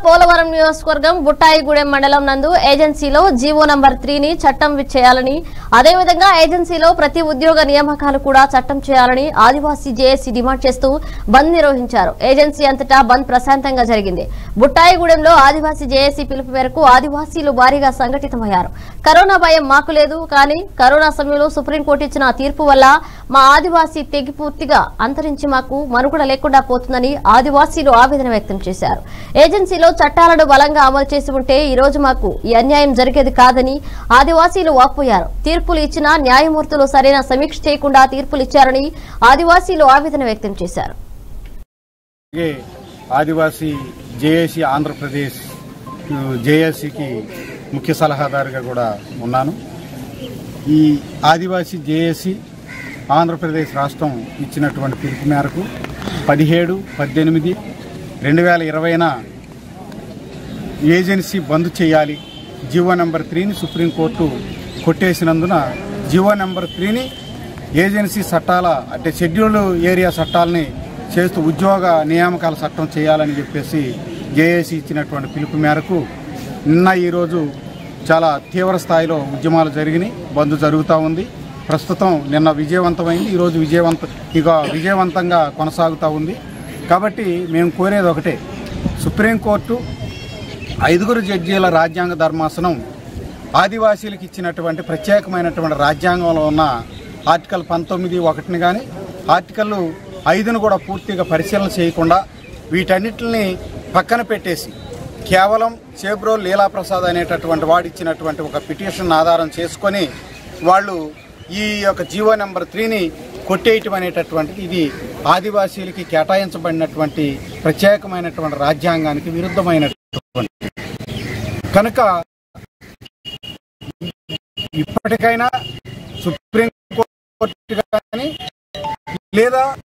పోలవరం నియోజకవర్గం బుట్టాయిగూడెం మండలం నందు ఏజెన్సీలో జీవో నంబర్ త్రీని చట్టం చేయాలని అదేవిధంగా ఏజెన్సీలో ప్రతి ఉద్యోగ నియామకాలు కూడా చట్టం చేయాలని ఆదివాసీ జేఏసీ డిమాండ్ చేస్తూ బంద్ నిర్వహించారు ఏజెన్సీ అంతటా బంద్ ప్రశాంతంగా జరిగింది బుట్టాయిగూడెంలో ఆదివాసీ జేఏసీ పిలుపు మేరకు ఆదివాసీలు భారీగా సంఘటితమయ్యారు కరోనా భయం మాకు లేదు కానీ కరోనా సమయంలో సుప్రీంకోర్టు ఇచ్చిన తీర్పు వల్ల మా ఆదివాసీ తెగి పూర్తిగా అంతరించి మాకు మనుగడ లేకుండా పోతుందని ఆదివాసీలు ఆవేదన వ్యక్తం చేశారు ఏజెన్సీలో చట్టాలను బలంగా అమలు చేసి ఉంటే ఈ రోజు మాకు ఈ అన్యాయం జరిగేది కాదని ఆదివాసీలు వాపోయారు తీర్పులు ఇచ్చిన న్యాయమూర్తులు సరైన సమీక్ష చేయకుండా తీర్పులు ఇచ్చారని ఆదివాసీలు ఆవేదన వ్యక్తం చేశారు అలాగే ఆదివాసీ జేఏసీ ఆంధ్రప్రదేశ్ జేఏసీకి ముఖ్య సలహాదారుగా కూడా ఉన్నాను ఈ ఆదివాసీ జేఏసీ ఆంధ్రప్రదేశ్ రాష్ట్రం ఇచ్చినటువంటి పిలుపు మేరకు పదిహేడు పద్దెనిమిది రెండు వేల ఇరవైన ఏజెన్సీ బంద్ చేయాలి జీవో నెంబర్ త్రీని సుప్రీంకోర్టు కొట్టేసినందున జీవో నెంబర్ త్రీని ఏజెన్సీ చట్టాల అంటే షెడ్యూల్డ్ ఏరియా చట్టాలని చేస్తూ ఉద్యోగ నియామకాల చట్టం చేయాలని చెప్పేసి జేఏసీ ఇచ్చినటువంటి పిలుపు మేరకు నిన్న ఈరోజు చాలా తీవ్ర స్థాయిలో ఉద్యమాలు జరిగినాయి బంద్ జరుగుతూ ఉంది ప్రస్తుతం నిన్న విజయవంతమైంది ఈరోజు విజయవంత ఇక విజయవంతంగా కొనసాగుతూ ఉంది కాబట్టి మేము కోరేది ఒకటే సుప్రీంకోర్టు ఐదుగురు జడ్జీల రాజ్యాంగ ధర్మాసనం ఆదివాసీలకు ఇచ్చినటువంటి ప్రత్యేకమైనటువంటి రాజ్యాంగంలో ఉన్న ఆర్టికల్ పంతొమ్మిది ఒకటిని కానీ ఆర్టికల్ ఐదును కూడా పూర్తిగా పరిశీలన చేయకుండా వీటన్నిటిని పక్కన పెట్టేసి కేవలం చేబ్రో లీలాప్రసాద్ అనేటటువంటి వాడిచ్చినటువంటి ఒక పిటిషన్ ఆధారం చేసుకొని వాళ్ళు ఈ యొక్క జీవో నెంబర్ త్రీని కొట్టేయటం అనేటటువంటిది ఇది ఆదివాసీలకి కేటాయించబడినటువంటి ప్రత్యేకమైనటువంటి రాజ్యాంగానికి విరుద్ధమైనటువంటి కనుక ఇప్పటికైనా సుప్రీం కోర్టు కానీ లేదా